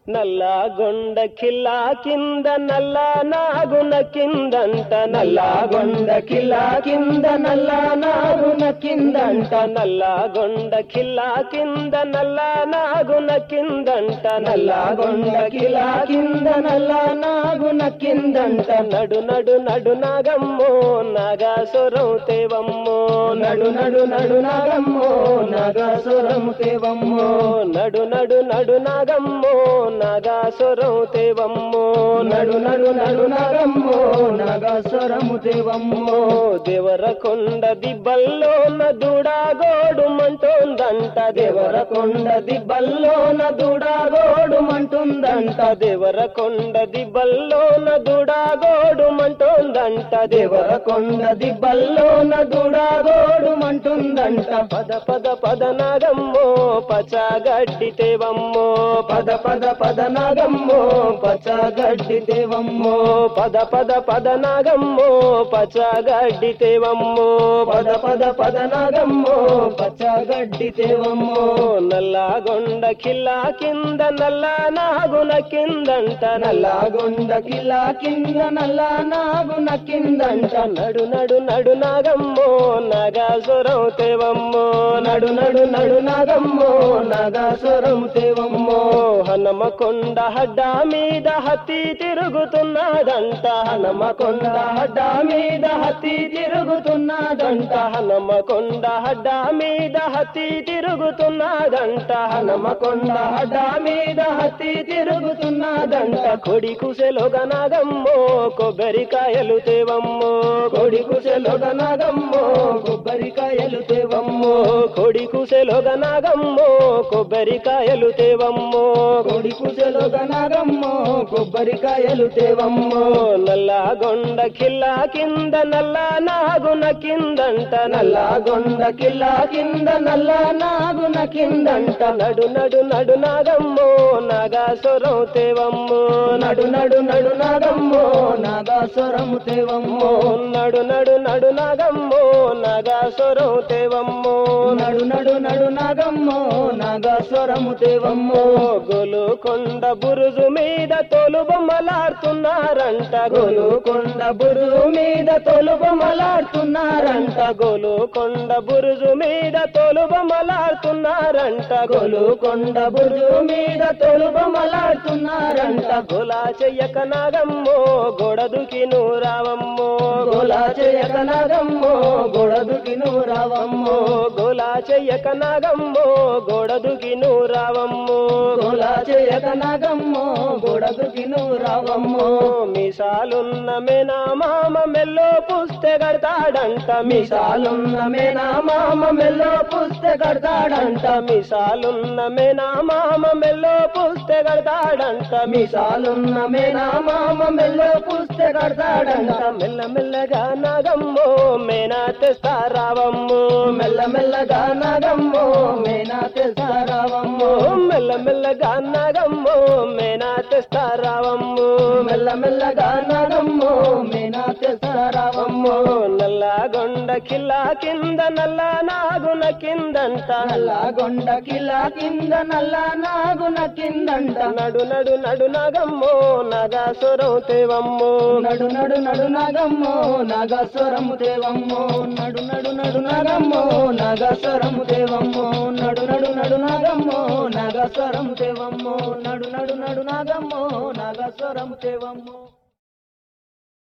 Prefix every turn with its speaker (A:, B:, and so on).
A: నల్లగొండ కిల్లా కింద నల్ల నాగున కిందంట
B: నల్లగొండ కిలా కింద నల్ల నాగున కిందంట
A: నల్లగొండ కిల్లా కింద నల్ల నాగున కిందంట
B: నల్లగొండ కిలా కింద నల్ల నాగున కిందంట
A: నడు నడు నడు నాగమ్మో నాగాసురం తేవమ్మో
B: నడు నడు నడు నాగమ్మో నాగసురము తేవమ్మో
A: నడు నడు నడు నాగమ్మో నాగాసురం తేవమ్మో
B: నడు నడు నడు నాగమ్మో నాగసురము తేవమ్మో
A: దేవరకొండ దిబ్బల్లోన దూడాగోడు మంటోందంట
B: దేవరకొండ దిబ్బల్లోన దూడాగోడు మంటుందంట
A: దేవరకొండ దిబ్బల్లోన దూడాగోడు మంటోందంట
B: దేవరకొండ దిబ్బల్లోన దూడాగోడు మంటుందంట
A: పద పద పద నాగమ్మో పచ్చగడ్డి తేవమ్మో
B: పద పద పద నాగమ్మో పచ్చగడ్డి దేవమ్మో
A: పద పద పద నాగమ్మో పచ్చగడ్డి తేవమ్మో
B: పద పద పద నాగమ్మో పచ్చగడ్డి దేవమ్మో
A: నల్లగొండ కిల్లా కింద నల్ల నాగున కిందంట
B: నల్లగొండ కిలా కింద నల్ల నాగున కిందంట
A: నడు నడు నడు నాగమ్మో నాగాసురం తేవమ్మో
B: నడు నడు నడు నాగమ్మో నాగాసురం తేవమ్మో
A: హనుమకొండ హడ్డ మీద హత్తి తిరుగుతున్నదంట
B: హనుమకొండ హడ్డ మీద హత్తి తిరుగుతున్నదంట
A: హనుమకొండ హడ్డ మీద హత్తి తిరుగుతున్నదంట
B: హనుమకొండ హడ్డ మీద హత్తి తిరుగుతున్నదంట
A: కొడి కుసెలోగ నాగమ్మో కొబ్బరికాయలు తేవమ్మో
B: కొడి కుశలుగ నాగమ్మో కొబ్బరికాయలు తేవమ్మో
A: కొడి కుసెలోగ నాగమ్మో కొబ్బరికాయలు తేవమ్మో
B: కొడి కుశలుగ నాగమ్మో కొబ్బరికాయలు తేవమ్మో
A: నల్లగొండ కిల్లా కింద నల్ల నాగున కిందంట
B: నల్లగొండ కిల్లా కింద నల్ల నాగున కిందంట
A: నడు నడు నడు నాగమ్మో నాగాసురం తేవమ్మో
B: నడు నడు నడు నాగమ్మో నాగాసురము తేవమ్మో
A: నడు నడు నడు నాగమ్మో నాగాసురం తేవమ్మో
B: నడు నడు నడు నాగమ్మో నాగాసురము తేవమ్మో
A: గోలుకొండ బురుజు మీద తోలు బొమ్మలాడుతున్నారంట
B: గోలుకొండ బురుగు మీద తొలుగు మలాడుతున్నారంట
A: గోలుకొండ బురుజు మీద తోలు బొమ్మలాడుతున్నారంట
B: గోలుకొండ బురుగు మీద తొలుగు మలాడుతున్నారంట
A: గోలా చెయ్యక నాగమ్మో గొడదుకి రావమ్మో
B: గోలా చేయక నాగమ్మో గొడదుకి నువ్వు రావమ్మో
A: గోలా చెయ్యక నాగమ్మో గొడదుకి రావమ్మో
B: గోలా చేయక నాగమ్మో గొడదుకి నువ్వు రావమ్మో
A: మీసాలున్న మేనా మామ మెల్లో పుస్తే కడతాడంట
B: మీసాలున్న మేనా మామ మెల్లో పుస్తే కడతాడంట
A: మీసాలున్న మేనా మామ మెల్లో పుస్తే కడతాడంట
B: మీసాలున్న మేనా మామ మెల్లో పుస్తే కడతాడంట
A: మెల్ల మెల్లగా నాగమ్మో మేనా తెస్తారావమ్మో
B: మెల్ల మెల్లగా నాగమ్మో మేనా తెస్తారావమ్మో
A: మెల్ల మెల్లగా నాగమ్మో మేనా తెస్తారావమ్మో
B: మెల్ల మెల్లగా నాగమ్మో మేనా తెస్తారావమ్మో
A: నల్లగొండ కిల్లా కింద నల్ల నాగున కిందంట
B: నల్లగొండ కిలా కింద నల్ల నాగున కిందంట
A: నడు నడు నడు నాగమ్మో నాగాసురం తేవమ్మో
B: నడు నడు నడు నాగమ్మో నాగస్వరము దేవమ్మో నడు నడు నడు నాగమ్మో నాగస్వరము దేవమ్మో నడు నడు నడు నాగమ్మో నాగస్వరము దేవమ్మో నడు నడు నడు నాగమ్మో నాగస్వరము దేవమ్మో